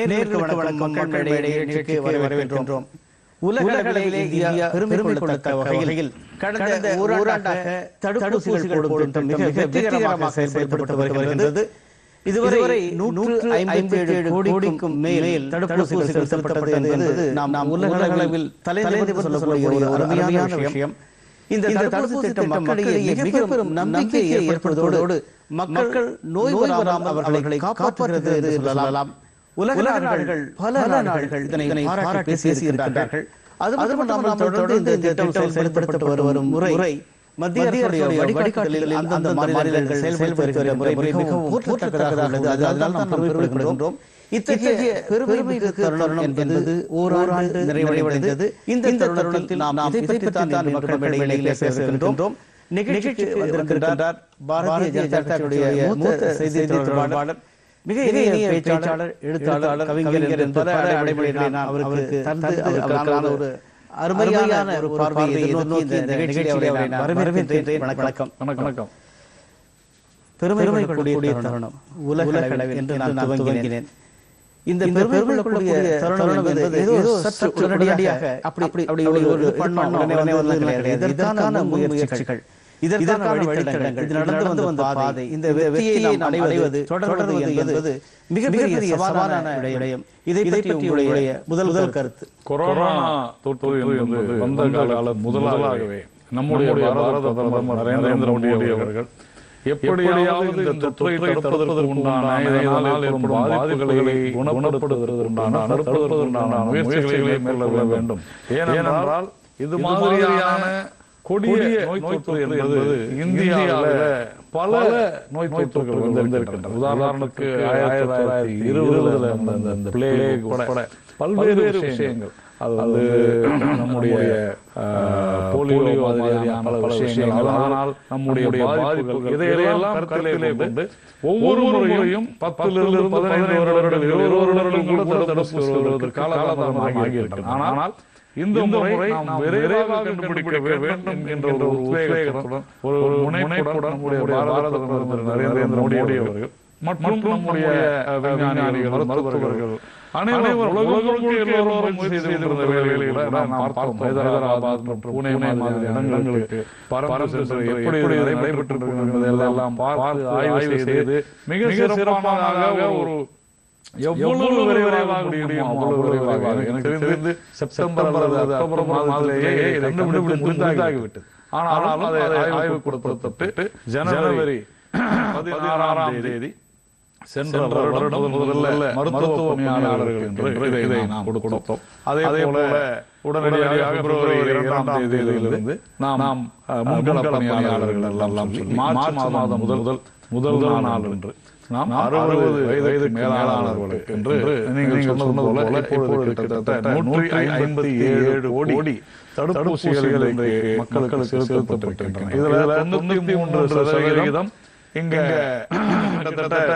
நேருக்கு வணக்கம் மக்கள் மேடை நிகழ்ச்சிக்கு வரவேற்கின்றோம் உலகளவிலே இந்தியா பெருமை கொள்ளத்தக்க வகையில் கடந்த ஓராண்டாக தடுப்பூசிகள் போடும் திட்டம் மிக வெற்றிகரமாக செயல்படுத்தப்பட்டு வருகின்றது இதுவரை நூற்று ஐம்பத்தி ஏழு கோடிக்கும் மேல் தடுப்பூசிகள் செலுத்தப்பட்டது என்பது நாம் நாம் உலகளவில் தலைநிமிர்ந்து சொல்லக்கூடிய ஒரு அருமையான விஷயம் இந்த தடுப்பூசி திட்டம் மக்களிடையே மிக பெரும் நம்பிக்கையை ஏற்படுத்துவதோடு மக்கள் நோய் வராமல் அவர்களை காப்பாற்றுகிறது என்று சொல்லலாம் உலக நாடுகள் பல நாடுகள் இதனை பாராட்டி பேசியிருக்கின்றார்கள் அது மட்டுமல்லாமல் தொடர்ந்து இந்த திட்டம் செயல்படுத்தப்பட்டு வரும் முறை மத்திய அரசுடைய வழிகாட்டுதலில் அந்தந்த மாநிலங்கள் செயல்படுத்தி வருகிற முறை மிகவும் போற்றத்தக்கதாக உள்ளது அது அதனால் நாம் பெருமைப்படுகின்றோம் இத்தகைய பெருமைமிகு தருணம் என்பது ஓராண்டு நிறைவடைந்தது இந்த தருணத்தில் நாம் இதை பற்றி தான் மக்கள் மேடையிலே பேசுகின்றோம் நிகழ்ச்சிக்கு வந்திருக்கின்றார் பாரதிய ஜனதா கட்சியுடைய மூத்த செய்தி தொடர்பாளர் மிக இனிய பேச்சாளர் எழுத்தாளர் கவிஞர் என்ற பல அடைமொழிகளை நான் அவருக்கு தந்து அவருக்கான ஒரு அருமையான ஒரு பார்வையை எதிர்நோக்கி இந்த நிகழ்ச்சியை அவரை நான் வரவேற்கின்றேன் வணக்கம் வணக்கம் பெருமை கொள்ளக்கூடிய தருணம் உலகளவில் என்று நான் துவங்கினேன் இந்த பெருமை கொள்ளக்கூடிய தருணம் என்பது ஏதோ சற்று உடனடியாக அப்படி அப்படி அப்படி ஒரு ஒரு பண்ணோம் உடனே உடனே வந்து கிடையாது இதற்கான முயற்சிகள் இதற்கான வழித்தடங்கள் இது நடந்து வந்த வந்த பாதை இந்த வெற்றியை நாம் அடைவது தொடர்வது என்பது மிகப்பெரிய சவாலான விடயம் இதை பற்றி உங்களுடைய முதல் முதல் கருத்து கொரோனா தொற்று என்பது வந்த கால முதலாகவே நம்முடைய பாரத பிரதமர் நரேந்திர மோடி அவர்கள் எப்படியாவது இந்த தொற்றை தடுப்பதற்கு உண்டான இதனால் ஏற்படும் பாதிப்புகளை குணப்படுத்துவதற்குண்டான தடுப்பதற்குண்டான முயற்சிகளை மேற்கொள்ள வேண்டும் ஏனென்றால் இது மாதிரியான கொடிய நோய் தொற்று என்பது இந்தியாவில் பல நோய் தொற்றுகள் வந்திருக்கின்றன உதாரணத்துக்கு ஆயிரத்தி தொள்ளாயிரத்தி இருபதுல அந்த இந்த பிளேக் உட்பட பல்வேறு விஷயங்கள் அது வந்து நம்முடைய போலியோ மாதிரியான பல விஷயங்கள் அதனால் நம்முடைய பாதிப்புகள் இதையெல்லாம் கருத்திலே கொண்டு ஒவ்வொரு முறையும் பத்திலிருந்து பதினைந்து வருடங்கள் இருபது வருடங்கள் கூட தடுப்பூசி வருவதற்கு காலதாமதம் ஆகியிருக்கிறது ஆனால் இந்த முறை நாம் விரைவாக கண்டுபிடிக்க வேண்டும் என்ற ஒரு உத்வேகத்துடன் ஒரு முனைப்புடன் நம்முடைய பாரத பிரதமர் நரேந்திர மோடி அவர்கள் மற்றும் நம்முடைய விஞ்ஞானிகள் மருத்துவர்கள் அனைவரும் உலகம் எல்லோரும் முயற்சி செய்திருந்த வேலைகளை கூட நாம் பார்த்தோம் ஹைதராபாத் மற்றும் புனே மாதிரி இடங்களுக்கு பறந்து சென்று எப்படி நடைபெற்று என்பதெல்லாம் பார்த்து ஆய்வு செய்து மிக சிறப்பாக ஒரு எவ்வளவு விரைவாக முடியுமோ அவ்வளவு விரைவாக எனக்கு தெரிந்து செப்டம்பர் அல்லது அக்டோபர் மாதத்திலேயே கண்டுபிடிப்பு முடிந்தாகிவிட்டது ஆனாலும் அதை ஆய்வு கொடுக்கப்பட்டு ஜனவரி பதினாறாம் தேதி சென்ற வருடம் முதல்ல மருத்துவ பணியாளர்கள் என்று இதை நாம் கொடுத்தோம் அதே போல உடனடியாக பிப்ரவரி இரண்டாம் தேதியிலிருந்து நாம் முன்கள பணியாளர்கள் எல்லாம் சொல்லி மார்ச் மாதம் முதல் முதல் முதல் நாள் என்று நாம் அறுபது வயது மேலானவர்களுக்கு என்று நீங்கள் சொன்னது போல இப்பொழுது கிட்டத்தட்ட நூற்றி ஐம்பத்தி ஏழு கோடி தடுப்பூசிகள் இன்றைக்கு மக்களுக்கு செலுத்தப்பட்டிருக்கின்றன இதுல தொண்ணூத்தி மூன்று சதவிகிதம் இங்க கிட்டத்தட்ட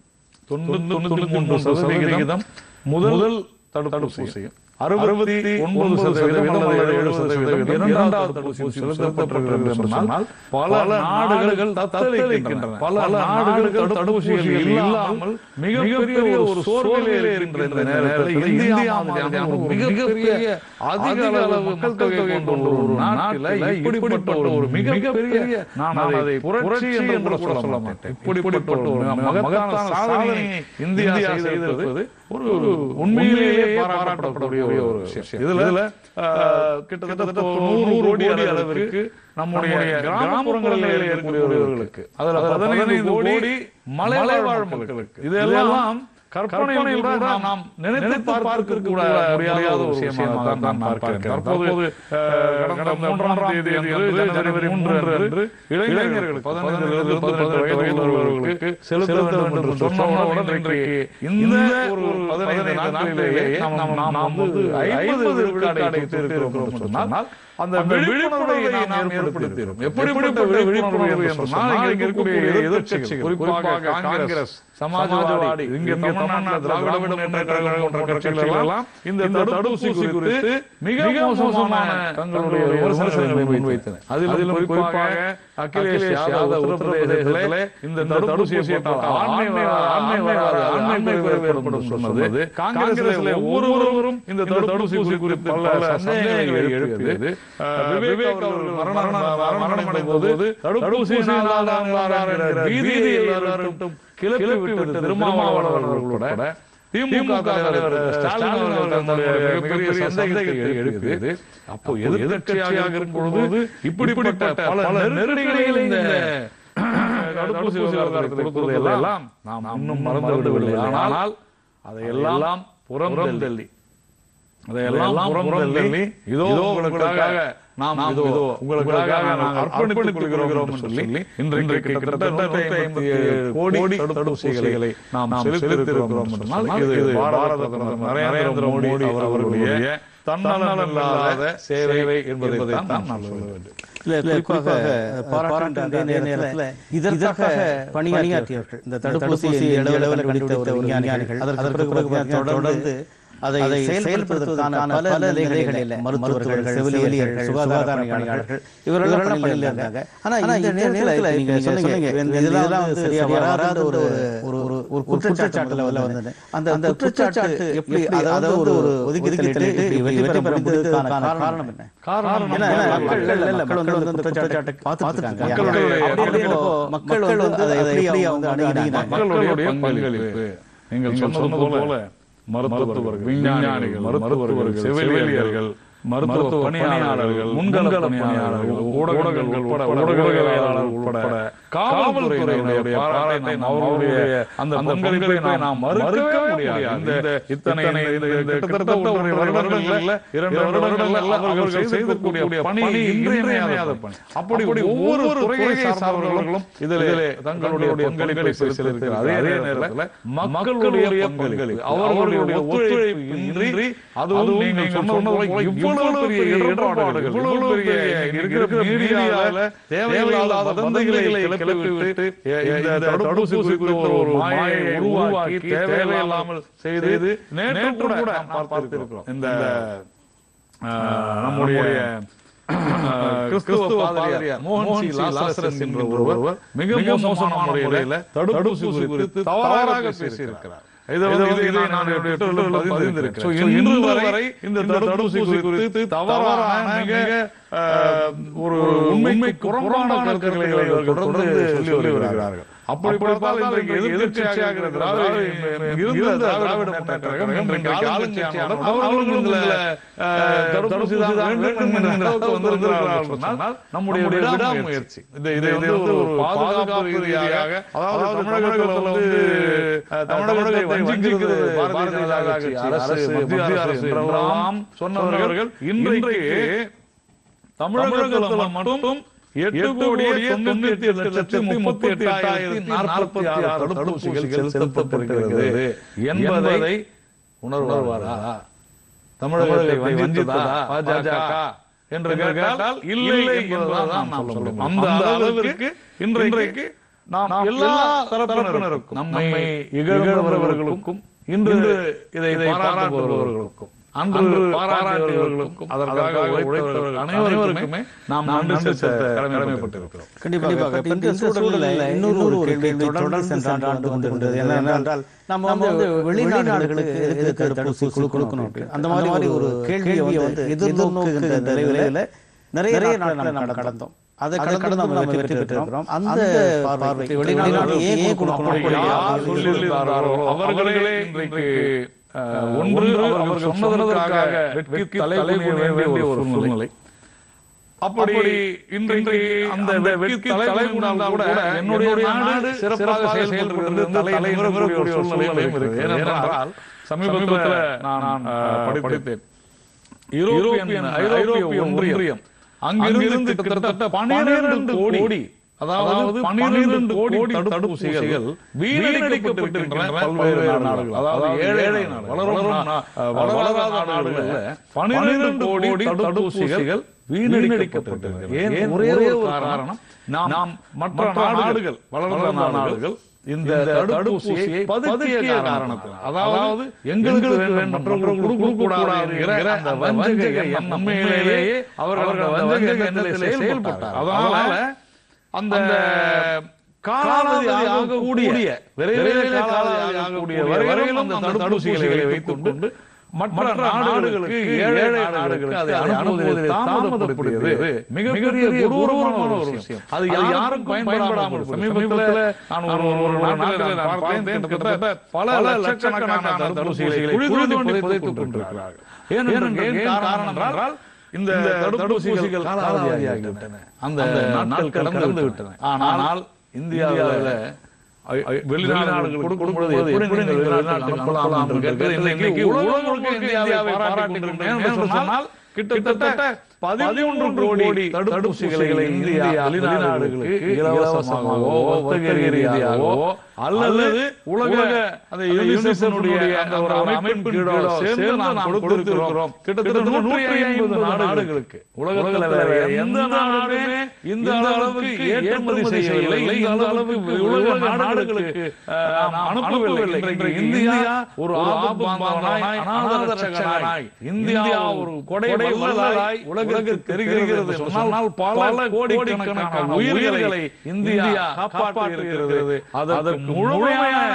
தொண்ணூத்தி மூன்று சதவிகிதம் முதல் தடுப்பூசியும் அறுபத்தி ஒன்பது சதவீதம் அல்லது எழுபது சதவீதம் இரண்டாவது தடுப்பூசி செலுத்தப்பட்டிருக்கிறது சொன்னால் பல நாடுகள் தத்தளிக்கின்றன பல நாடுகள் தடுப்பூசிகள் இல்லாமல் மிகப்பெரிய ஒரு சோர்விலே இருக்கின்ற இந்த நேரத்தில் இந்தியா மாதிரியான ஒரு மிகப்பெரிய அதிக அளவு மக்கள் தொகை கொண்ட ஒரு நாட்டில் இப்படிப்பட்ட ஒரு மிகப்பெரிய நான் அதை புரட்சி என்று கூட சொல்ல மாட்டேன் இப்படிப்பட்ட ஒரு மகத்தான சாதனை இந்தியா செய்திருப்பது ஒரு உண்மையிலேயே பாராட்டப்படக்கூடிய ஒரு விஷயம் இதுல கிட்டத்தட்ட நூறு கோடி அளவிற்கு நம்முடைய கிராமப்புறங்களில் இருக்கக்கூடியவர்களுக்கு அதுல பதினைந்து கோடி மலைவாழ் மக்களுக்கு இதெல்லாம் கற்பனை கூட நாம் நினைத்து பார்க்க கூட முடியாத ஒரு விஷயமாக நான் பார்க்கிறேன் தற்போது கடந்த மூன்றாம் தேதி அன்று ஜனவரி மூன்று அன்று இளைஞர்களுக்கு பதினைந்திலிருந்து பதினெட்டு வயது உள்ளவர்களுக்கு செலுத்த வேண்டும் என்று சொன்னவுடன் இன்றைக்கு இந்த ஒரு பதினைந்து நாட்களிலேயே நாம் நாம் வந்து ஐம்பது விழுக்காடை இருக்கிறோம் சொன்னால் அந்த விழிப்புணர்வை நாம் ஏற்படுத்தினோம் எப்படிப்பட்ட விழிப்புணர்வு என்று சொன்னால் இங்க இருக்கக்கூடிய எதிர்க்கட்சிகள் குறிப்பாக காங்கிரஸ் சமாஜ்வாடி இங்க தமிழ்நாட்டில் திராவிட முன்னேற்ற கழகம் போன்ற கட்சிகள் எல்லாம் இந்த தடுப்பூசி குறித்து மிக மோசமான தங்களுடைய விமர்சனங்களை முன்வைத்தன அதிலும் குறிப்பாக அகிலேஷ் யாதவ் உத்தரப்பிரதேசத்திலே இந்த தடுப்பூசியை போட்டால் ஆண்மை வராது, ஆண்மை வராது, ஆண்மை குறைவு ஏற்படும் சொன்னது காங்கிரஸ்ல ஒவ்வொருவரும் இந்த தடுப்பூசி குறித்து பல சந்தேகங்களை எழுப்பியது அஹ், விவேக் அவர்கள் மரணம் மரணமடைந்த போது தடுப்பூசியினால் என்கிற பீதியை எல்லாருக்கும் கிளப்பி விட்டது திருமாவளவன் அவர்கள் கூட திமுக தலைவர் ஸ்டாலின் அவர்கள் தன்னுடைய மிகப்பெரிய சந்தேகத்தை எழுப்பியது அப்போ எதிர்க்கட்சியாக இருக்கும் பொழுது இப்படிப்பட்ட பல நெருக்கடிகளை இந்த தடுப்பூசி விவகாரத்தில் கொடுப்பது எல்லாம் நாம் இன்னும் மறந்து விடவில்லை ஆனால் அதையெல்லாம் புறம் தள்ளி அதையெல்லாம் புறம் தள்ளி இதோ உங்களுக்காக நாம் இதோ உங்களுக்காக நாங்கள் அர்ப்பணித்துக் கொள்கிறோம் என்று சொல்லி இன்றைக்கு கிட்டத்தட்ட நூற்றி ஐம்பத்தி ஏழு கோடி தடுப்பூசிகளை நாம் செலுத்தியிருக்கிறோம் என்று சொன்னால் இது பாரத பிரதமர் நரேந்திர மோடி அவர்களுடைய தன்னலமில்லாத சேவை என்பதை தான் நாம் சொல்ல வேண்டும் இல்ல, குறிப்பாக பாராட்டு அந்த நேரத்துல இதற்காக பணியாற்றியவர்கள் இந்த தடுப்பூசியை அளவில் கண்டித்த ஒரு விஞ்ஞானிகள் அதற்கு பிறகு பார்த்தீங்கன்னா தொடர்ந்து அதை செயல்படுத்துவதற்கான பல நிலைகளில் மருத்துவர்கள் செவிலியர்கள் சுகாதார பணியாளர்கள் இவர்கள் பணியில் இருந்தாங்க ஆனா இந்த நேரத்துல நீங்க சொன்னீங்க இதெல்லாம் வந்து சரியா வராத ஒரு ஒரு ஒரு ஒரு குற்றச்சாட்டுல வந்தது அந்த அந்த குற்றச்சாட்டு எப்படி அதாவது ஒரு ஒரு ஒதுக்கி தள்ளிட்டு இப்படி வெற்றி பெற முடிந்ததுக்கான காரணம் என்ன காரணம் ஏன்னா, நம்ம மக்கள் இல்ல, இல்ல, மக்கள் வந்து அந்த குற்றச்சாட்டை பார்த்துருக்காங்க. அப்படி இருக்கப்போ மக்கள் வந்து அதை எப்படி வந்து அணுகினாங்க? மக்களுடைய பங்களிப்பு நீங்கள் சொன்னது போல மருத்துவர்கள் விஞ்ஞானிகள் மருத்துவர்கள் செவிலியர்கள் மருத்துவ பணியாளர்கள் முன்கள பணியாளர்கள் ஊடகங்கள் உட்பட ஊடகவியலாளர்கள் உட்பட காவல்துறையினுடைய பாராட்டை நாம் அவருடைய அந்த பங்களிப்பை நாம் மறுக்கவே முடியாது இந்த இத்தனை இந்த இந்த கிட்டத்தட்ட ஒரு வருடங்கள்ல இரண்டு வருடங்கள்ல அவர்கள் செய்திருக்கக்கூடிய பணி இன்றியமையாத பணி அப்படி ஒவ்வொரு துறையை சார்ந்தவர்களும் இதிலே தங்களுடைய பங்களிப்பை செலுத்தியிருக்கிறார் அதே நேரத்தில் மக்களுடைய பங்களிப்பு அவர்களுடைய ஒத்துழைப்பு இன்றி அதுவும் நீங்கள் சொன்னது போல இவ்வளவு பெரிய இடர்பாடுகள் இவ்வளவு பெரிய இருக்கிற மீடியாவில் தேவையில்லாத வதந்திகளை கிளப்பி விட்டு இந்த தடுப்பூசி குறித்த ஒரு மாயை உருவாக்கி தேவையில்லாமல் செய்து நேற்று கூட நாம் பார்த்திருக்கிறோம் இந்த நம்முடைய கிறிஸ்துவ பாதிரியார் மோகன் சி லாசரஸ் என்ற ஒருவர் மிக மோசமான முறையில தடுப்பூசி குறித்து தவறாக பேசியிருக்கிறார் இதை வந்து இதை நான் ட்விட்டரில் பதிந்திருக்கிறேன். So, இன்று வரை இந்த தடுப்பூசி குறித்து தவறான மிக அஹ், ஒரு உண்மைக்கு புறம்பான கருத்துக்களை இவர்கள் தொடர்ந்து சொல்லி வருகிறார்கள் அப்படி பார்த்தால் இன்றைக்கு எதிர்க்கட்சியாக இருக்கிற திராவிட இருந்த திராவிட முன்னேற்ற கழகம் இன்றைக்கு ஆளுங்கட்சியான அவர்களும் இந்த அஹ், தடுப்பூசி தான் வேண்டும் என்ற அளவுக்கு வந்திருக்கிறார்கள் சொன்னால் நம்முடைய விடாமுயற்சி இதை இதை வந்து ஒரு பாதுகாப்பு ரீதியாக அதாவது தமிழகத்தில் வந்து அஹ், தமிழகத்தை வஞ்சிக்கிறது பாரதிய ஜனதா கட்சி அரசு மத்திய அரசு என்றெல்லாம் சொன்னவர்கள் இன்றைக்கு தமிழகத்தில் மட்டும் எட்டு கோடியே தொண்ணூத்தி எட்டு லட்சத்தி முப்பத்தி எட்டாயிரத்தி நாற்பத்தி ஆறு தடுப்பூசிகள் செலுத்தப்பட்டிருக்கிறது என்பதை உணர்வாரா தமிழகத்தை வஞ்சித்ததா பாஜக என்று கேட்டால் இல்லை என்பதுதான் நாம் சொல்ல முடியும் அந்த அளவிற்கு இன்றைக்கு நாம் எல்லா தரப்பினருக்கும் நம்மை இகழ்ந்தவர்களுக்கும் இன்று இதை பாராட்டுபவர்களுக்கும் அன்று பாராட்டியவர்களுக்கும் அதற்காக உழைத்தவர்கள் அனைவருக்குமே நாம் நன்றி செலுத்த கடமைப்பட்டிருக்கிறோம் கண்டிப்பாக இப்ப இந்த சூழலில் இன்னொரு ஒரு கேள்வி தொடர்ந்து சென்ற ஆண்டு ஆண்டு கொண்டிருந்தது என்னவென்றால் நம்ம வந்து வெளிநாடுகளுக்கு எதுக்கு தடுப்பூசி குழு கொடுக்கணும் அப்படி. அந்த மாதிரி ஒரு கேள்வியை வந்து எதிர்நோக்குகின்ற நிலையில நிறைய நாட்களை நாம் கடந்தோம் அதை கடந்து நம்ம வெற்றி பெற்றிருக்கிறோம் அந்த பார்வை வெளிநாடு ஏன் ஏன் கொடுக்கணும் அப்படி அப்படி யார் சொல்லியிருந்தார்களோ அவர்களே இன்றைக்கு அஹ், ஒன்று அவர்கள் சொன்னதற்காக வெட்கி தலைகுனிய வேண்டிய ஒரு சூழ்நிலை அப்படி இன்றைக்கு அந்த வெட்கி தலைகுனிந்தால் கூட என்னுடைய நாடு சிறப்பாக செயல்படுகிறது தலை நிமிரக்கூடிய ஒரு சூழ்நிலையும் இருக்கிறது ஏனென்றால் சமீபத்தில் நான் அஹ், படித்தேன் யூரோப்பியன் ஐரோப்பிய ஒன்றியம் அங்கிருந்து கிட்டத்தட்ட பன்னிரண்டு கோடி அதாவது பன்னிரண்டு கோடி தடுப்பூசிகள் வீணடிக்கப்பட்டிருக்கின்றன பல்வேறு நாடுகள் அதாவது ஏழை நாடு வளரும் நா- வளராத நாடுகள்ல பன்னிரண்டு கோடி தடுப்பூசிகள் வீணடிக்கப்பட்டிருக்கிறது ஏன் ஒரே ஒரு காரணம் நாம் மற்ற நாடுகள் வளர்ந்த நாடுகள் இந்த தடுப்பூசியை பதுக்கிய காரணத்தினால் அதாவது எங்களுக்கு வேண்டும் மற்றவர்களுக்கு கொடுக்கக்கூடாது என்கிற அந்த வஞ்சக எண்ணம் உண்மையிலேயே அவர்கள் அந்த வஞ்சக எண்ணத்திலே செயல்பட்டார் அதனால அந்த காலாவதி ஆகக்கூடிய விரைவில் காலாவதி ஆகக்கூடிய வரையிலும் அந்த தடுப்பூசிகளை வைத்துக் கொண்டு மற்ற நாடுகளுக்கு ஏழை நாடுகளுக்கு அதை அனுப்புவதில் தாமதப்படுத்தியது மிகப்பெரிய கொடூரமான ஒரு விஷயம் அது யாரும் பயன்படாமல் சமீபத்தில் நான் ஒரு ஒரு நாட்டில் நான் பார்த்தேன் கிட்டத்தட்ட பல லட்சக்கணக்கான தடுப்பூசிகளை குழி தோண்டி புதைத்துக் கொண்டிருக்கிறார்கள் ஏனென்றால் ஏன் காரணம் என்றால் இந்த தடுப்பூசிகள் காலாவதியாகிவிட்டன அந்த நாட்கள் கடந்து விட்டன ஆனால் இந்தியாவில் வெளிநாடுகளுக்கு கொடுக்கும் பொழுது எப்படி நீங்கள் வெளிநாட்டுக்கு அனுப்பலாம் என்று கேட்கிறது இன்னைக்கு உலகம் முழுக்க இந்தியாவை பாராட்டிக் கொண்டிருக்கிறேன் என்று சொன்னால் கிட்டத்தட்ட பதிமூன்று கோடி தடுப்பூசிகளை இந்தியா வெளிநாடுகளுக்கு இலவசமாகவோ வர்த்தக ரீதியாகவோ அல்லது உலக அந்த யுனிசெஃபினுடைய அந்த ஒரு அமைப்பின் கீழோ சேர்ந்து நாம் கொடுத்திருக்கிறோம் கிட்டத்தட்ட நூற்றி ஐம்பது நாடுகளுக்கு உலகத்தில் வேற எந்த நாடுமே இந்த அளவுக்கு ஏற்றுமதி செய்யவில்லை இந்த அளவுக்கு உலக நாடுகளுக்கு நாம் அனுப்பவில்லை இன்றைக்கு இந்தியா ஒரு ஆபத்தானாய் அநாத ரட்சகனாய் இந்தியா ஒரு கொடை வல்லலாய் உலகிற்கு தெரிகிறது சொன்னால் பல கோடிக்கணக்கான உயிர்களை இந்தியா காப்பாற்றி இருக்கிறது அதற்கு முழுமையான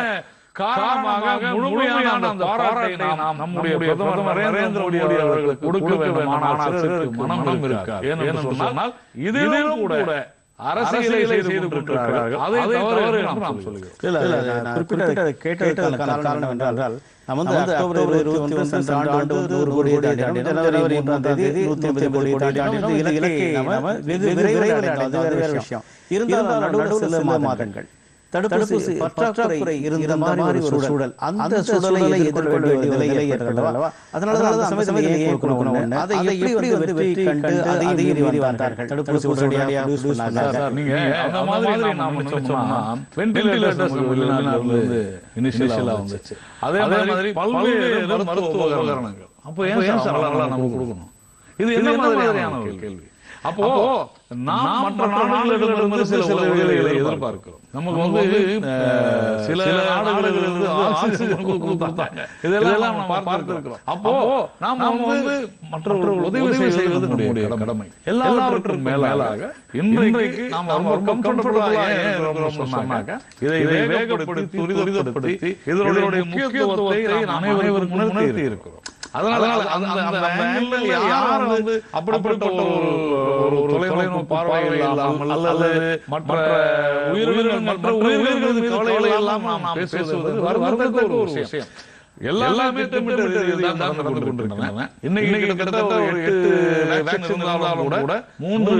காரணமாக முழுமையான அந்த பாராட்டை நாம் நம்முடைய பிரதமர் நரேந்திர மோடி அவர்களுக்கு கொடுக்க வேண்டும் ஆனால் சிலருக்கு மனம் இருக்காது ஏன்னு சொன்னால் இதிலும் கூட அரசியலை செய்து கொண்டிருக்கிறார்கள் அதை தவறு என்று நாம் சொல்கிறோம் இல்ல இல்ல நான் குறிப்பிட்ட கேட்டதற்கான காரணம் என்றால் நம்ம வந்து அக்டோபர் இருபத்தி ஒன்று சென்ற ஆண்டு வந்து நூறு கோடியை தாண்டினோம் ஜனவரி மூன்றாம் தேதி நூத்தி ஐம்பது கோடியை தாண்டினோம் இந்த இலக்கை நாம வெகு விரைவில் அடைந்தோம் அது வேற விஷயம் இருந்தாலும் நடுவில் சில மாதங்கள் தடுப்பூசி பற்றாக்குறை இருந்த மாதிரி ஒரு சூழல் அந்த சூழலை எதிர்கொள்ள வேண்டிய நிலை ஏற்பட்டல்லவா அதனால தான் அந்த சமயத்தில் ஏன் கொடுக்கணும் ஒண்ணு அதை எப்படி வந்து வெற்றி கண்டு அதை மீறி வந்தார்கள் தடுப்பூசி உடனடியாக யூஸ் பண்ணாங்க சார் நீங்க அந்த மாதிரி நாம நினைச்சோம்னா வென்டிலேட்டர்ஸ் வெளிநாட்டுல இருந்து இனிஷியலா வந்துச்சு அதே மாதிரி பல்வேறு மருத்துவ உபகரணங்கள் அப்போ ஏன் சார் அவங்களாம் நம்ம கொடுக்கணும் இது என்ன மாதிரியான ஒரு கேள்வி அப்போ நாம் மற்ற நாடுகளிலிருந்து சில உதவிகளை எதிர்பார்க்கிறோம் நமக்கு வந்து சில நாடுகளிலிருந்து ஆக்சிஜன் கொடுத்தாங்க இதெல்லாம் நம்ம பார்த்திருக்கிறோம் அப்போ நாம வந்து மற்றவர்கள் உதவி செய்வது நம்முடைய கடமை எல்லாவற்றுக்கும் மேலாக இன்றைக்கு நாம் ரொம்ப கம்ஃபர்டபுளா ஏன் இருக்கிறோம் சொன்னாக்க இதை இதை வேகப்படுத்தி துரிதப்படுத்தி இதனுடைய முக்கியத்துவத்தை நாம் அனைவருக்கும் உணர்த்தி இருக்கிறோம் அதனால அந்த அந்த ஆங்கிள் யார் வந்து அப்படிப்பட்ட ஒரு ஒரு தொலைநோக்கு பார்வை இல்லாமல் அல்லது மற்ற உயிரினங்கள் மற்ற உயிர்களுக்கு கவலை இல்லாமல் நாம் பேசுவது வருத்தத்தக்க ஒரு விஷயம் எல்லாமே திட்டமிட்ட ரீதியில் தான் நடந்து கொண்டிருக்கின்றன இன்னைக்கு கிட்டத்தட்ட ஒரு எட்டு வேக்சின் இருந்தாலும் கூட மூன்று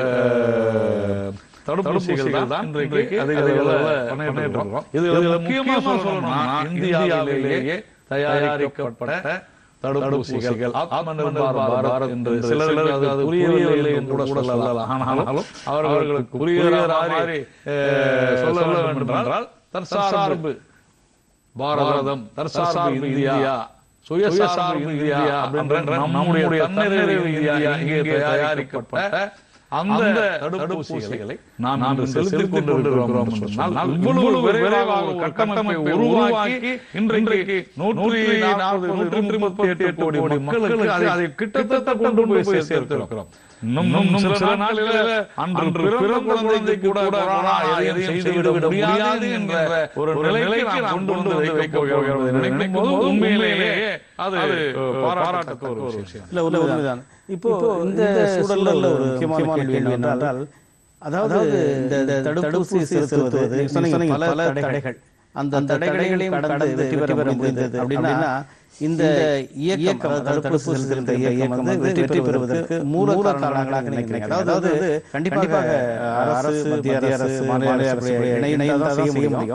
தடுப்பூசிகள் தான் இன்றைக்கு அதிக அளவில் பண்ணிட்டு இருக்கோம் இதுல முக்கியமா சொல்லணும்னா இந்தியாவிலேயே தயாரிக்கப்பட்ட தடுப்பூசிகள் ஆத்ம நிர்பார் பாரத் என்று சிலருக்கு அது அது புரியவில்லை என்று கூட சொல்லலாம் ஆனாலும் அவர்களுக்கு புரிகிற மாதிரி சொல்ல வேண்டும் என்றால் தற்சார்பு பாரதம் தற்சார்பு இந்தியா சுயசார்பு இந்தியா அப்படின்ற நம்முடைய தன்னிறைவு இந்தியா இங்கே தயாரிக்கப்பட்ட அந்த தடுப்பூசிகளை நாம் நாம் செலுத்திக் கொண்டிருக்கிறோம் சொன்னால் இவ்வளவு விரைவாக ஒரு கட்டமைப்பை உருவாக்கி இன்றைக்கு நூற்றி நாற்பது நூற்றி முப்பத்தி எட்டு கோடி மக்களுக்கு அதை அதை கிட்டத்தட்ட கொண்டு போய் சேர்த்திருக்கிறோம் இன்னும் இன்னும் சில நாட்களில் அன்று பிறந்த குழந்தை கூட கொரோனா எதையும் செய்துவிட முடியாது என்ற ஒரு நிலைக்கு நாம் கொண்டு வந்து வைக்க போகிறோம் நினைக்கும் போது உண்மையிலேயே அது பாராட்டத்தக்க ஒரு விஷயம் இல்ல உண்மை உண்மைதான் இப்போ இந்த சூழல்ல ஒரு முக்கியமான கேள்வி என்னவென்றால் அதாவது இந்த தடுப்பூசி செலுத்துவது நீங்க சொன்னீங்க பல தடைகள் அந்த தடைகளையும் கடந்து வெற்றி பெற முடிந்தது அப்படின்னா இந்த இயக்கம் தடுப்பூசி செலுத்துகின்ற இயக்கம் வந்து வெற்றி பெறுவதற்கு மூல காரணங்களாக நினைக்கிறீங்க அதாவது கண்டிப்பாக அரசு மத்திய அரசு மாநில அரசு இணைந்து தான் செய்ய முடியும்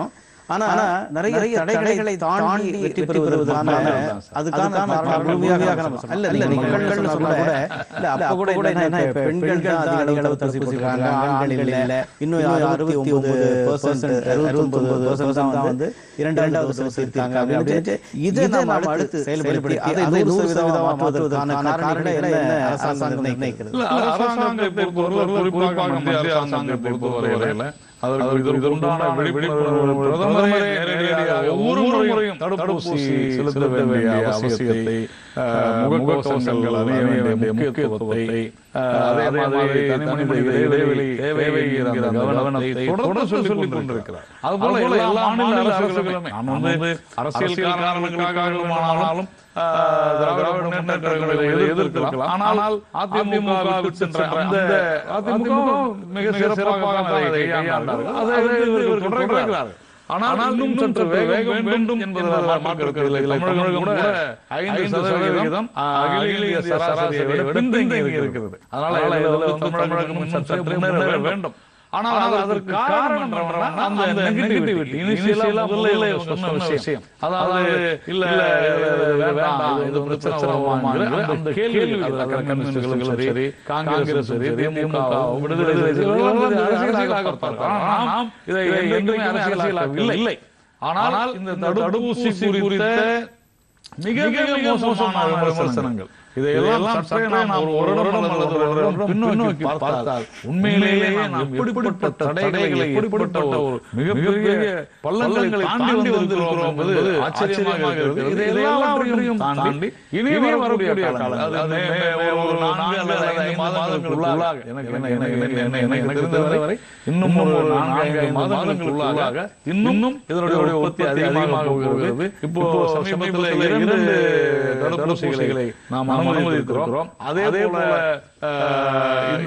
ஆனா நிறைய தடைகளை தாண்டி வெற்றி பெறுவதற்கான அதுக்கான காரணம் முழுமையாக நம்ம சொல்லலாம். இல்ல இல்ல நீங்க பெண்கள் சொன்னா கூட இல்ல அப்ப கூட என்ன இப்ப பெண்கள் தான் அதிக அளவு தடுப்பூசி போட்டுருக்காங்க ஆண்கள் இல்ல இன்னும் அறுபத்தி ஒன்பது பெர்சென்ட் அறுபத்தி ஒன்பது தான் வந்து இரண்டாவது டோஸ் இருக்காங்க அப்படின்னு இதை நாம அடுத்து செயல்படுத்தி அதை நூறு சதவீதமா மாற்றுவதற்கான காரணம் என்ன அரசாங்கம் நிர்ணயிக்கிறது இல்ல, அரசாங்கத்தை பொறுத்தவரை குறிப்பாக மத்திய அரசாங்கத்தை பொறுத்தவரையில அதற்கு இது- இதற்குண்டான விழிப்புணர்வு பிரதமரே நேரடியாக ஒவ்வொரு முறையும் தடுப்பூசி செலுத்த வேண்டிய அவசியத்தை அஹ், முகக்கவசங்கள் அணிய வேண்டிய முக்கியத்துவத்தை அஹ், அதே மாதிரி தனிமனித இடைவெளி தேவை என்கிற அந்த கவனத்தை தொடர்ந்து சொல்லிக் கொண்டிருக்கிறார் அதுபோல எல்லா மாநில அரசுகளுமே நான் வந்து அரசியல் காரணங்களுக்காக ஆஹ், திராவிட முன்னேற்ற கழகங்களை எதிர்த்திருக்கலாம் ஆனால் அதிமுக விட்டு சென்ற அந்த அதிமுக மிக சிறப்பாக அதை கையாண்டார்கள் அதை இவர்கள் தொடர்கிறார்கள் ஆனால் இன்னும் சற்று வேகம் வேண்டும் என்பதில் மாற்று இல்லை தமிழகம் கூட ஐந்து சதவீதம் அகில இந்திய சராசரியை விட பின்தங்கி இருக்கிறது அதனால இதுல வந்து தமிழகம் சற்று முன்னேற வேண்டும் ஆனால் அது அதற்கு காரணம் என்னவென்னா, அந்த நெகட்டிவிட்டி இனிஷியலா முதல்ல இவங்க சொன்ன விஷயம் அதாவது இல்ல இது வேண்டாம் இது பிரச்சனை வருமாங்கிற அந்த கேள்வி அதுல கம்யூனிஸ்டுகளும் சரி காங்கிரஸ் சரி திமுக விடுதலை சிறுத்தைகள் அரசியலாக பார்த்தாங்க ஆனால் நாம் இதை என்றுமே அரசியலாக இல்லை ஆனால் இந்த தடுப்பூசி குறித்த மிக மிக மோசமான விமர்சனங்கள் இதையெல்லாம் சற்றே நாம் ஒரு வருடம் அல்லது ஒரு வருடம் பின்னோக்கி பார்த்தால் உண்மையிலேயே நாம் எப்படிப்பட்ட தடைகளை எப்படிப்பட்ட ஒரு மிகப்பெரிய பள்ளங்களை தாண்டி வந்திருக்கிறோம் என்பது ஆச்சரியமாக இருக்கிறது இதை எல்லாவற்றையும் தாண்டி இனி வரக்கூடிய காலம் அது மே- மே- ஒரு நான்கு அல்லது ஐந்து மாதங்களுக்குள்ளாக எனக்கு என்ன எனக்கு என்ன என்ன எனக்கு தெரிந்தவரை இன்னும் ஒரு நான்கு ஐந்து மாதங்களுக்குள்ளாக இன்னும் இதனுடைய உற்பத்தி அதிகமாக போகிறது இப்போ சமீபத்தில் இரண்டு தடுப்பூசிகளை நாம் அனுமதித்திருக்கிறோம் அதே போல அஹ், இந்த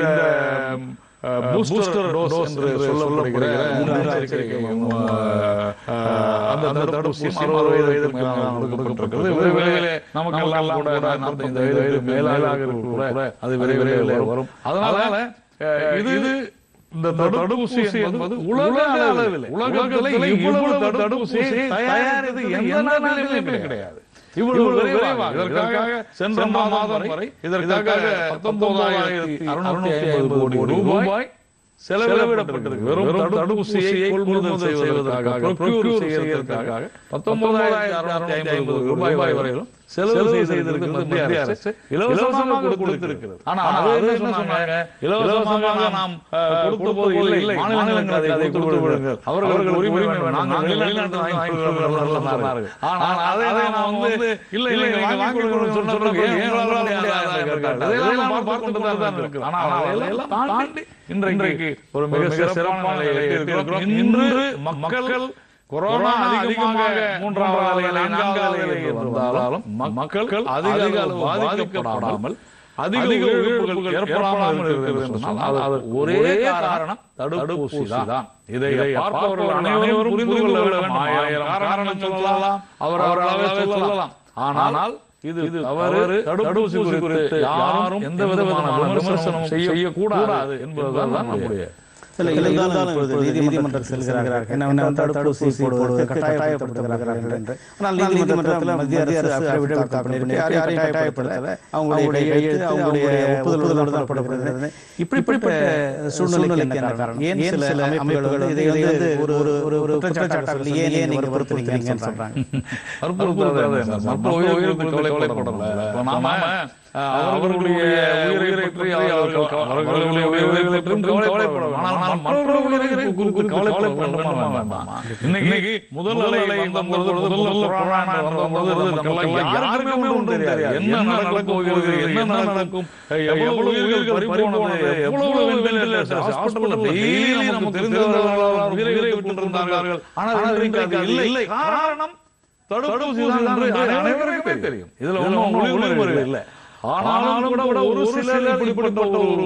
பூஸ்டர் டோஸ் என்று சொல்லப்படுகிற முன்னெச்சரிக்கையும், அஹ், அஹ், அந்த அந்த தடுப்பூசி அறுபது வயதுக்கு மேலானவர்களுக்கு கொடுக்கப்பட்டிருக்கிறது விரைவிலே நமக்கெல்லாம் கூட நாற்பத்தைந்து வயதுக்கு மேலாக இருக்கிற கூட அது விரைவிலே வரும் அதனால அஹ், இது இந்த தடுப்பூசி என்பது உலக அளவில் உலகத்தில் இவ்வளவு தடுப்பூசி தயாரித்து எந்த நாளிலுமே கிடையாது இவ்வளவு விரைவாக இதற்காக சென்ற மாதம் வரை இதற்காக பத்தொன்பதாயிரத்தி அறுநூத்தி ஐம்பது கோடி ரூபாய் செலவிடப்பட்டிருக்கு வெறும் தடுப்பூசியை கொள்முதல் செய்வதற்காக procure செய்வதற்காக பத்தொன்பதாயிரத்தி அறுநூத்தி ஐம்பது ரூபாய் வரையிலும் செலவு செய்திருக்கு மத்திய அரசு இலவசமாக கொடுத்திருக்கிறது ஆனா அது என்ன சொன்னாங்க இலவசமாக நாம் அஹ், கொடுத்த போது இல்லை இல்லை மாநிலங்களுக்கு அதை கொடுத்து விடுங்கள் அவர்களுக்கு உரிமை வேணும் நாங்கள் வெளிநாட்டு வாங்கி கொள்கிறோம் சொன்னார்கள் ஆனால் அதை நாம் வந்து இல்லை இல்லை நீங்க வாங்கி கொள்கிறோம் சொன்னவர்கள் ஏன் உங்களால முடியாதா என்று கேட்டார்கள். இதெல்லாம் நாம் பார்த்து கொண்டு தான் இருக்கிறோம் ஆனால் அதையெல்லாம் தாண்டி இன்றைக்கு ஒரு மிக சிறப்பான நிலையை எட்டியிருக்கிறோம் இன்று மக்கள் கொரோனா அதிகமாக மூன்றாவது அலை நான்காவது அலை என்று வந்தாலும் மக்கள் அதிக அளவு பாதிக்கப்படாமல் அதிக உயிரிழப்புகள் ஏற்படாமல் இருக்கிறது என்று சொன்னால் அது ஒரே காரணம் தடுப்பூசி தான் இதை பார்ப்பவர்கள் அனைவரும் புரிந்து கொள்ள வேண்டும் ஆயிரம் காரணம் சொல்லலாம் அவர் அவர்களாவே சொல்லலாம் ஆனால் இது தவறு தடுப்பூசி குறித்து யாரும் எந்த விதமான விமர்சனமும் செய்யக்கூடாது என்பதுதான் நம்முடைய இல்ல இருந்தாலும் இப்பொழுது நீதிமன்றம் செல்கிறார்கள் என்ன தடுப்பூசி போடுவதற்கு கட்டாயப்படுத்துகிறார்கள் என்று ஆனால் நீதிமன்றத்தில் மத்திய அரசு affidavit தாக்கல் பண்ணியிருக்கு. யாரையும் கட்டாயப்படுத்தல அவங்களுடைய கையெழுத்து அவங்களுடைய ஒப்புதலோடு தான் போடப்படுகிறது இப்படிப்பட்ட சூழ்நிலைக்கு என்ன காரணம் ஏன் சில அமைப்புகள் வந்து இதை வந்து ஒரு ஒரு ஒரு ஒரு குற்றச்சாட்டாக சொல்லி ஏன் ஏன் நீங்க வற்புறுத்துறீங்கன்னு சொல்றாங்க வற்புறுத்தாத என்ன? மற்ற உயிருக்கு கவலைப்படல. இப்ப நாம அஹ், அவர்களுடைய உயிரை பற்றி அவர்கள் கவ- அவர்களுடைய உயிரை பற்றியும் கவலைப்பட வேண்டும். ஆனால் மற்ற உயிரை குறித்து கவலைப்பட வேண்டுமா வேண்டாமா? இன்னைக்கு முதல் அலை வந்த பொழுது, முதல்ல கொரோனா வந்த பொழுது நமக்கெல்லாம் யாருக்குமே ஒன்றும் தெரியாது. என்ன நடக்கப் போகிறது, என்ன நடக்கும், எவ்வளவு உயிர்கள் பறிபோனது, எவ்வளவு ventilators, hospital daily நமக்கு தெரிந்தவர்களால் உயிரை விட்டுக் கொண்டிருந்தார்கள். ஆனால் இன்றைக்கு அது இல்லை. காரணம் தடுப்பூசி தான் என்று அனைவருக்குமே தெரியும் இதுல ஒன்றும் ஒளிமுறை இல்லை ஆனாலும் கூட ஒரு சிலர் இப்படிப்பட்ட ஒரு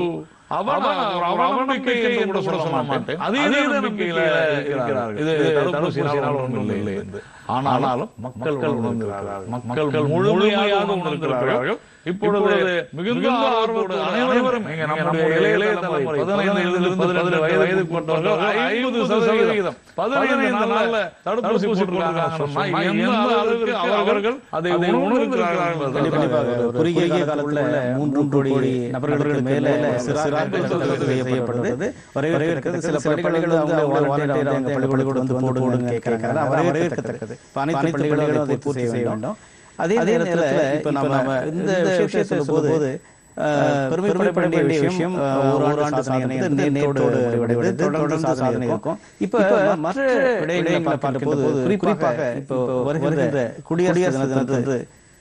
அவன ஒரு அவநம்பிக்கை என்று கூட சொல்ல மாட்டேன் அதீத நம்பிக்கையில இருக்கிறார்கள் இது தடுப்பூசியினால் ஒன்றும் இல்லை என்று ஆனாலும் மக்கள் உணர்ந்திருக்கிறார்கள் மக்கள் முழுமையாக உணர்ந்திருக்கிறார்கள் இப்பொழுது மிகுந்த ஆர்வத்தோடு அனைவரும் இங்க நம்முடைய இளைய இளைய தலைமுறை பதினைந்திலிருந்து பதினெட்டு வயதுக்குட்பட்டவர்கள் ஐம்பது சதவீதம் பதினைந்து நாள்ல தடுப்பூசி போட்டிருக்காங்க சொன்னா எந்த அளவுக்கு அவர்கள் அதை உணர்ந்திருக்கிறார்கள் கண்டிப்பாக ஒரு குறுகிய காலத்துல மூன்று கோடி நபர்களுக்கு மேல சிறார்கள் செய்யப்படுறது வரவேற்கிறது சில பள்ளிகள் வந்து அவங்க வாலண்டியரா வந்து எங்க பள்ளிக்கூடம் வந்து போடுங்கன்னு கேட்கறாங்க வரவேற்கத்தக்கது இப்ப அனைத்து பள்ளிகளும் அதை பூர்த்தி செய்ய வேண்டும் அதே நேரத்துல இப்ப நம்ம இந்த விஷயத்தை சொல்லும் போது பெருமைப்பட வேண்டிய விஷயம் ஒரு ஆண்டு சாதனை வந்து நேற்றோடு விடைபெறுது தொடர்ந்து சாதனை இருக்கும் இப்ப மற்ற விடயங்களை பார்க்கும்போது குறிப்பாக இப்போ வருகின்ற குடியரசு தினத்தன்று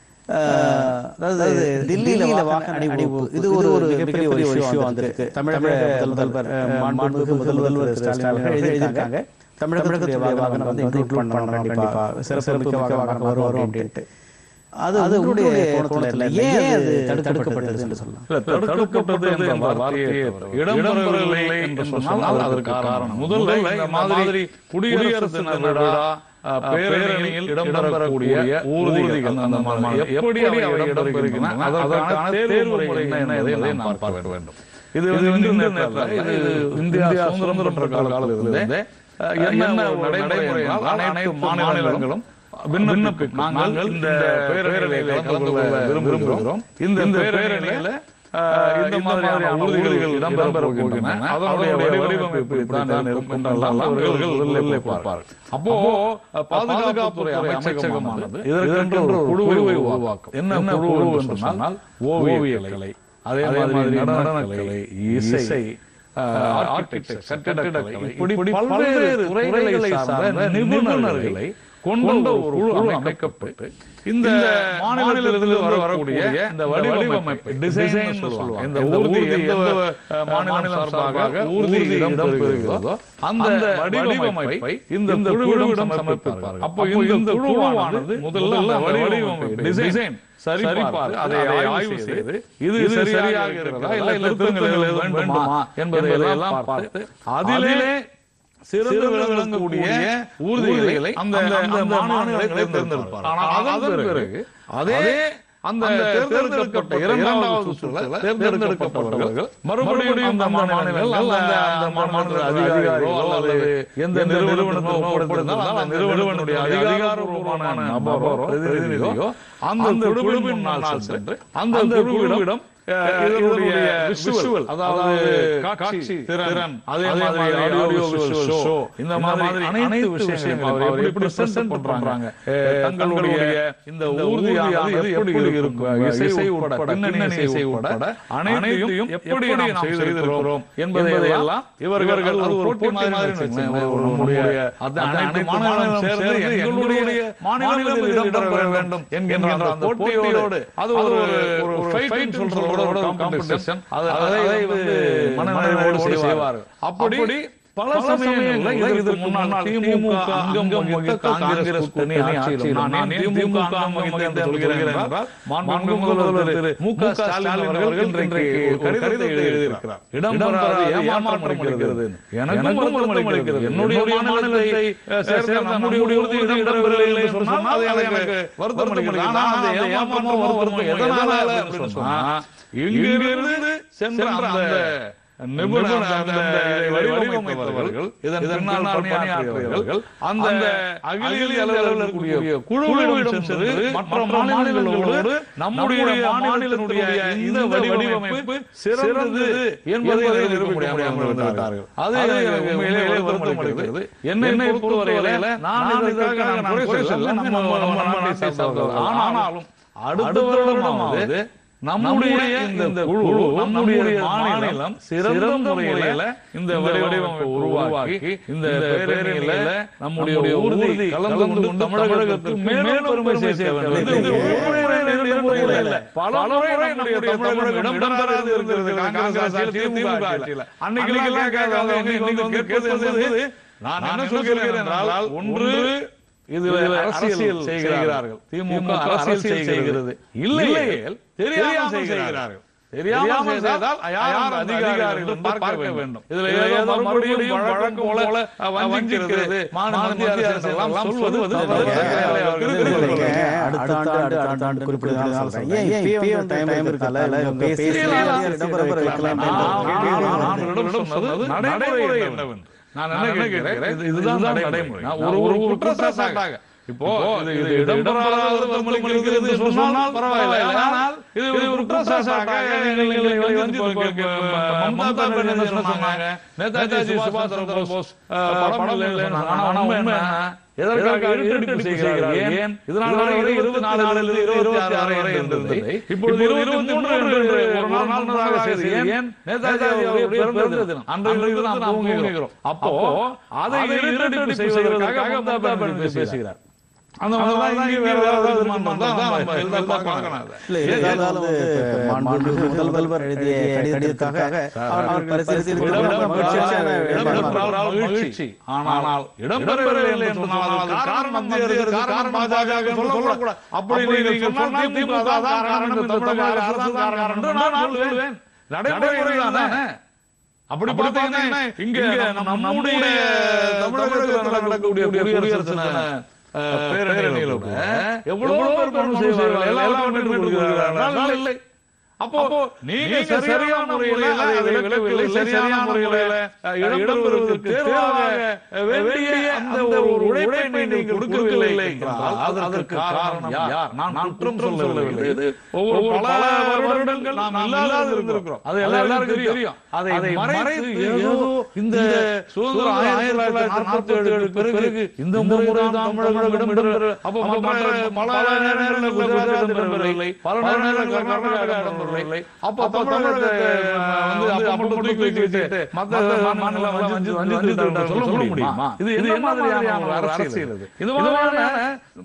அதாவது தில்லியில வாகன அணிவகுப்பு இது ஒரு ஒரு மிகப்பெரிய ஒரு விஷயம் வந்திருக்கு தமிழக முதல்வர் மாண்புமிகு முதல்வர் ஸ்டாலின் அவர்கள் எழுதியிருக்காங்க தமிழகத்துடைய வாகனம் வந்து இன்க்ளூட் பண்ணணும் கண்டிப்பா சிறப்பு மிக்க வாகனம் வரும் வரும் அப்படின்ட்டு அது அது உங்களுடைய கோணத்துல ஏன் அது தடுக்கப்பட்டது என்று சொல்லலாம் இல்ல, தடுக்கப்பட்டது என்ற வார்த்தையே இடம்பெறவில்லை என்று சொன்னால் அதற்கு காரணம் முதல்ல இந்த மாதிரி குடியரசு தின விழா அஹ், பேரணியில் இடம்பெறக்கூடிய ஊர்திகள் அந்த மாதிரி எப்படி அவை இடம்பெறுகின்றன அதற்கான தேர்வு முறை என்ன என்பதை நாம் பார்க்க வேண்டும் இது வந்து இன்று நேரத்துல இது இந்தியா சுதந்திரம் பெற்ற காலத்திலிருந்தே அஹ், என்ன ஒரு நடைமுறை என்றால் அனைத்து மாநிலங்களும் விண்ணப்பிக்கு நாங்கள் இந்த பேரணியில கலந்து கொள்ள விரும்புகிறோம் இந்த பேரணியில அஹ், இந்த மாதிரியான ஊர்திகள் இடம்பெற போகின்றன அதனுடைய வடிவமைப்பு இப்படித்தான் இருக்கும் என்றெல்லாம் அவர்கள் முதலில் பார்ப்பார்கள் அப்போ அஹ், பாதுகாப்புத்துறை அமைச்சகமானது இதற்கென்று ஒரு குழுவை உருவாக்கும் என்ன குழு என்று சொன்னால் ஓவியக்கலை அதே மாதிரி நடனக்கலை இசை ஆர்கிடெக்சர் கட்டிடக்கலை இப்படி பல்வேறு துறைகளை சார்ந்த நிபுணர்களை கொண்ட ஒரு குழு அமைக்கப்பட்டு இந்த மாநிலத்திலிருந்து வர வரக்கூடிய இந்த வடிவமைப்பு டிசைன் சொல்லுவாங்க இந்த ஊர்தி எந்த அஹ், மாநிலம் சார்பாக ஊர்தி இடம் பெறுகிறதோ அந்த வடிவமைப்பை இந்த குழுவிடம் சமர்ப்பிப்பார்கள் அப்போ இந்த குழுவானது முதல்ல அந்த வடிவமைப்பு டிசைன் சரி பார்த்து அதை ஆய்வு செய்து இது சரியாக இருக்கிறதா இல்ல இல்ல திருத்தங்கள் எதுவும் வேண்டுமா என்பதை எல்லாம் பார்த்து அதிலே சிறந்து விளங்கக்கூடிய ஊர்திகளை அந்த அந்த மாநிலங்களை தேர்ந்தெடுப்பார் ஆனால் அதன் பிறகு அதே அந்த தேர்ந்தெடுக்கப்பட்ட இரண்டாவது சுற்றுல தேர்ந்தெடுக்கப்பட்டவர்கள் மறுபடியும் அந்த மாநிலங்கள் அந்த அந்த மாநில அதிகாரிகளோ அல்லது எந்த நிறுவனத்தினோ ஒப்படைத்திருந்தால் அந்த நிறுவனத்தினுடைய அதிகாரப்பூர்வமான நபரோ பிரதிநிதியோ அந்த குழுவின் முன்னால் சென்று அந்த குழுவிடம் அஹ், இதனுடைய விஷுவல் அதாவது காட்சி திறன் அதே மாதிரி ஆடியோ விஷுவல் ஷோ இந்த மாதிரி அனைத்து விஷயங்களையும் அவர் எப்படி பிரசன்ட் பண்றாங்க அஹ், தங்களுடைய இந்த ஊர்தியானது எப்படி இருக்கும் இசை உட்பட பின்னணி இசை உட்பட அனைத்தையும் எப்படி நாம் செய்திருக்கிறோம் என்பதை எல்லாம் இவர்கள் அது ஒரு போட்டி மாதிரி வச்சுக்கோங்களேன். ஒரு நம்முடைய அந்த அனைத்து மாநிலம் சேர்ந்து எங்களுடைய மாநிலத்தில் இடம்பெற வேண்டும் என்கின்ற அந்த போட்டியோடு அது ஒரு ஒரு ஃபைட் சொல்றதோட ஒரு காம்படிஷன் அதை வந்து மனநிலையோடு செய்வார்கள் அப்படி பல சமயங்களில் இதற்கு முன்னால் திமுக அங்கம் வகித்த காங்கிரஸ் கூட்டணி ஆட்சியில் நான் ஏன் திமுக அங்கம் வகித்த என்று சொல்கிறேன் என்றால் மாண்புமிகு முதல்வர் திரு மு க ஸ்டாலின் அவர்கள் இன்றைக்கு ஒரு கடிதத்தை எழுதியிருக்கிறார் இடம்பெறாது ஏமாற்றம் அளிக்கிறது எனக்கும் வருத்தம் அளிக்கிறது என்னுடைய மாநிலத்தை சேர்ந்த நம்முடைய உறுதி இடம்பெறவில்லை என்று சொன்னால் அது எனக்கு வருத்தம் அளிக்கிறது ஆனால் அந்த ஏமாற்றமோ வருத்தமோ எதனால என்று சொன்னா இங்கிருந்து சென்ற அந்த நிபுணர் அந்த இதை வடிவமைத்தவர்கள் இதன் பின்னால் பணியாற்றியவர்கள் அந்த அகில இந்திய அளவில் இருக்கக்கூடிய குழுவிடம் சென்று மற்ற மாநிலங்களோடு நம்முடைய மாநிலத்தினுடைய இந்த வடிவமைப்பு சிறந்தது என்பதை நிரூபிக்க முடியாமல் இருந்தார்கள் அது எனக்கு உண்மையிலே வருத்தம் அளிக்கிறது என்னை பொறுத்தவரையில நான் இதற்காக நான் குறை சொல்ல நம்ம நம்ம நாட்டை சார்ந்தவர்கள் ஆனாலும் அடுத்த வருடமாவது நம்முடைய இந்த குழு நம்முடைய மாநிலம் சிறந்த முறையில இந்த வடிவமைப்பை உருவாக்கி இந்த பேரணியில நம்முடைய ஊர்தி கலந்து கொண்டு தமிழகத்துக்கு மேலும் பெருமை சேர்க்க வேண்டும் இது ஒரு முறை இரண்டு முறை இல்ல பல முறை நம்முடைய தமிழகம் இடம்பெறாது இருக்கிறது காங்கிரஸ் ஆட்சியில் திமுக ஆட்சியில் அன்னைக்கு எல்லாம் கேட்காத இன்னைக்கு வந்து கேட்பது நான் என்ன சொல்கிறேன் என்றால் ஒன்று இதில் அரசியல் செய்கிறார்கள் திமுக அரசியல் செய்கிறது இல்லையே தெரியாமல் செய்கிறார்கள் தெரியாமல் செய்தால் யார் அந்த அதிகாரிகள் என்று பார்க்க வேண்டும் இதுல ஏதோ மறுபடியும் வழக்கம் போல வஞ்சிக்கிறது மாநில மத்திய அரசு எல்லாம் சொல்வது தவறு. திருத்திக் கொள்ள வேண்டும். அடுத்த ஆண்டு அடுத்த ஆண்டு ஆண்டு குறிப்பிடுறதுனால சொல்றேன். ஏன் இப்பயே வந்து டைம் இருக்கல இவங்க பேசி இடம்பெற வைக்கலாம் நான் நான் உங்களிடம் சொன்னது நடைமுறை என்னவென்று. நான் என்ன கேட்கிறேன் இது- இதுதான் நடைமுறை நான் ஒரு ஒரு குற்றச்சாட்டாக இப்போ இது இது இடம்பெறாத தமிழுக்கு என்று சொன்னால் பரவாயில்லை ஆனால் இது இது ஒரு குற்றச்சாட்டாக நீங்கள் நீங்கள் வந்து இப்ப- இப்ப- இப்ப மம்தா பானர்ஜி என்ன சொன்னாங்க நேதாஜி சுபாஷ் சந்திர போஸ் அஹ், படம் இல்லைன்னு சொன்னாங்க ஆனா உண்மை என்ன எதற்காக இருட்டடிப்பு செய்கிறார்கள் ஏன் இதனால் வரை இருபத்தி நாலிலிருந்து இருபத்தி ஆறு வரை இருந்தது இப்பொழுது இருபத்தி மூன்று என்று ஒரு நாள் முன்னதாக செய்கிறது ஏன் நேதாஜி அவருடைய பிறந்த தினம் அன்றையிலிருந்து நாம் துவங்குகிறோம் அப்போ அதை இருட்டடிப்பு செய்வதற்காக மம்தா பானர்ஜி பேசுகிறார் அந்த மாதிரி தான் இங்கே வேற ஏதாவது விமானம் தான் நம்ம எல்லாம் பார்க்கலாம் அதை. இல்ல, இருந்தாலும் வந்து இப்ப மாண்புமிகு முதல்வர் எழுதிய கடிதத்திற்காக அவர் அவர் பரிசீலித்து இடம்பெற்றால் மகிழ்ச்சியான இடம்பெற்றால் மகிழ்ச்சி. ஆனால் இடம்பெறவில்லை என்று சொன்னால் அது காரணம் மத்திய அரசு, காரணம் பாஜக என்று சொல்லக்கூடாது. அப்படி நீங்கள் சொன்னால் திமுக தான் காரணம் என்று தமிழக அரசு தான் காரணம் என்று நான் சொல்லுவேன். நடைமுறை தானே அப்படி பார்த்தீங்கன்னா இங்க நம்ம- நம்முடைய தமிழகத்தில் நடக்கக்கூடிய குடியரசு தின, அஹ், பேரணியில கூட எவ்வளவு பேர் பணம் செய்வார்கள் எல்லாம் கொள்கிறார்கள் இல்லை அப்போ நீங்க சரியான முறையில அதை விளக்கவில்லை சரியான முறையில அஹ், இடம்பெறுவதற்கு தேர்வாக வேண்டிய அந்த ஒரு உழைப்பை நீங்கள் கொடுக்கவில்லை என்றால் அதற்கு காரணம் யார் நான் குற்றம் சொல்லவில்லை இது ஒவ்வொரு பல வருடங்கள் நாம் இல்லாத இருந்திருக்கிறோம் அது எல்லாருக்கும் தெரியும் அதை மறைத்து ஏதோ இந்த சுதந்திரம் ஆயிரத்தி தொள்ளாயிரத்தி நாற்பத்தி ஏழுக்கு பிறகு இந்த முறை தான் தமிழகம் இடம்பெறுகிறது அப்போ மற்ற பல நேரங்களில் குஜராத் இடம்பெறவில்லை பல நேரங்களில் கர்நாடகா இடம்பெறவில்லை அப்போ தமிழகத்தை வந்து அப்போ மட்டும் தூக்கி வச்சுக்கிட்டு மற்ற மாநிலம் வஞ்சி வஞ்சித்து விட்டார்கள் சொல்ல முடியுமா இது என்ன மாதிரியான ஒரு அரசியல் இது இது மாதிரியான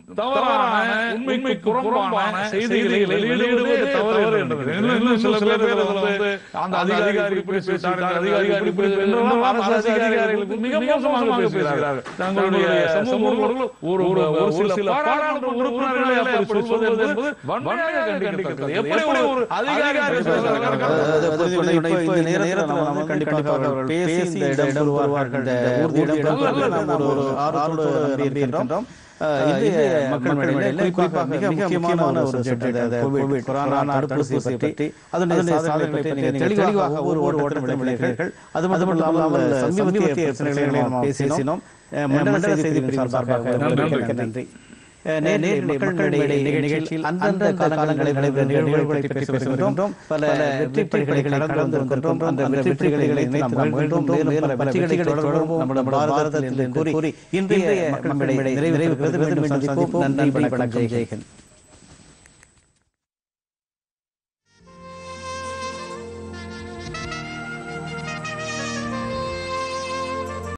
தவறான உண்மைக்கு புறம்பான செய்திகளை வெளியிடுவதே தவறு என்பது இன்னும் இன்னும் சில பேர் இதுல வந்து அந்த அதிகாரி இப்படி பேசிட்டார்கள் அதிகாரி இப்படி பேசிட்டார்கள் அரசு அதிகாரிகளுக்கு மிக மோசமாக பேசுகிறார்கள் தங்களுடைய சமூக ஒரு ஒரு ஒரு சில பாராளுமன்ற உறுப்பினர்களை அப்படி சொல்வது என்பது வன்மையாக கண்டிக்கத்தக்கது எப்படி ஒரு அதிகாரி பேசுகிறார்கள் அது புரிந்து கொண்டேன். இப்போ இந்த நேரத்துல நம்ம வந்து கண்டிப்பாக அவர்கள் பேசி இந்த இடம் வருவார்கள் இந்த ஊர்தி இடம் பெறுவார்கள் நாம் ஒரு ஒரு ஆர்வத்தோடு நம்பியிருக்கின்றோம் அஹ், இந்திய மக்கள் மனநிலையில குறிப்பாக மிக முக்கியமான ஒரு சப்ஜெக்ட் அந்த கோவிட் கொரோனா தடுப்பூசி பற்றி அதனுடைய சாதனைகளை பற்றி நீங்கள் தெளிவாக ஒவ்வொரு ஓட்டத்திலும் விளைவீர்கள் அது மட்டும் இல்லாமல் சமீபத்திய பிரச்சனைகளை நாம் பேசினோம் அஹ், மண்டல செய்தி பிரிவு சார்பாக உங்களுக்கு நன்றி அஹ், நேரடி மக்களிடையே நிகழ்ச்சியில் அந்தந்த காலங்களில் நடைபெறும் நிகழ்வுகளை பற்றி பேசுகின்றோம் பல வெற்றிப்படிகளை கடந்து வந்திருக்கின்றோம் அந்த வெற்றிகளை நினைத்து நாம் மகிழ்ந்தோம் மேலும் பல வெற்றிகளை தொடர்போம் நம்முடைய பாரதத்தில் என்று கூறி இன்றைய மக்களிடையே நிறைவு பெறுகிறது மீண்டும் சந்திப்போம் நன்றி வணக்கம் ஜெய்ஹிந்த்